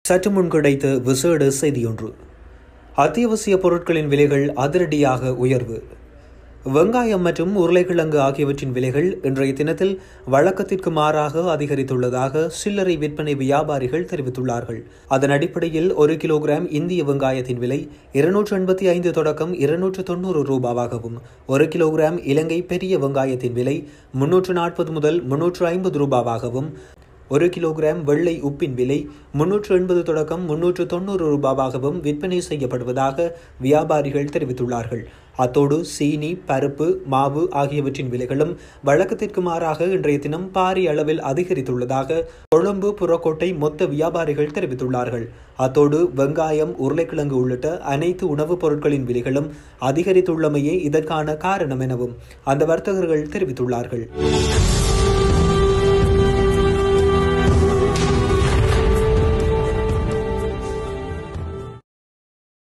சற்று முன் கிடைத்த விசேட செய்தியொன்று அத்தியாவசிய பொருட்களின் விலைகள் அதிரடியாக உயர்வு வெங்காயம் மற்றும் உருளைக்கிழங்கு ஆகியவற்றின் விலைகள் இன்றைய தினத்தில் வழக்கத்திற்கு மாறாக அதிகரித்துள்ளதாக சில்லறை விற்பனை வியாபாரிகள் தெரிவித்துள்ளார்கள் அதன் அடிப்படையில் ஒரு கிலோகிராம் இந்திய வெங்காயத்தின் விலை இருநூற்று எண்பத்தி ஐந்து தொடக்கம் இருநூற்று தொண்ணூறு ரூபாவாகவும் ஒரு கிலோகிராம் இலங்கை பெரிய வெங்காயத்தின் விலை முன்னூற்று நாற்பது முதல் முன்னூற்று ஐம்பது ரூபாவாகவும் ஒரு கிலோகிராம் வெள்ளை உப்பின் விலை முன்னூற்று எண்பது தொடக்கம் முன்னூற்று தொண்ணூறு ரூபாவாகவும் விற்பனை செய்யப்படுவதாக வியாபாரிகள் தெரிவித்துள்ளார்கள் அத்தோடு சீனி பருப்பு மாவு ஆகியவற்றின் விலைகளும் வழக்கத்திற்கு மாறாக இன்றைய தினம் பாரிய அளவில் அதிகரித்துள்ளதாக கொழும்பு புறக்கோட்டை மொத்த வியாபாரிகள் தெரிவித்துள்ளார்கள் அத்தோடு வெங்காயம் உருளைக்கிழங்கு உள்ளிட்ட அனைத்து உணவுப் பொருட்களின் விலைகளும் அதிகரித்துள்ளமையே இதற்கான காரணம் எனவும் அந்த வர்த்தகர்கள் தெரிவித்துள்ளார்கள்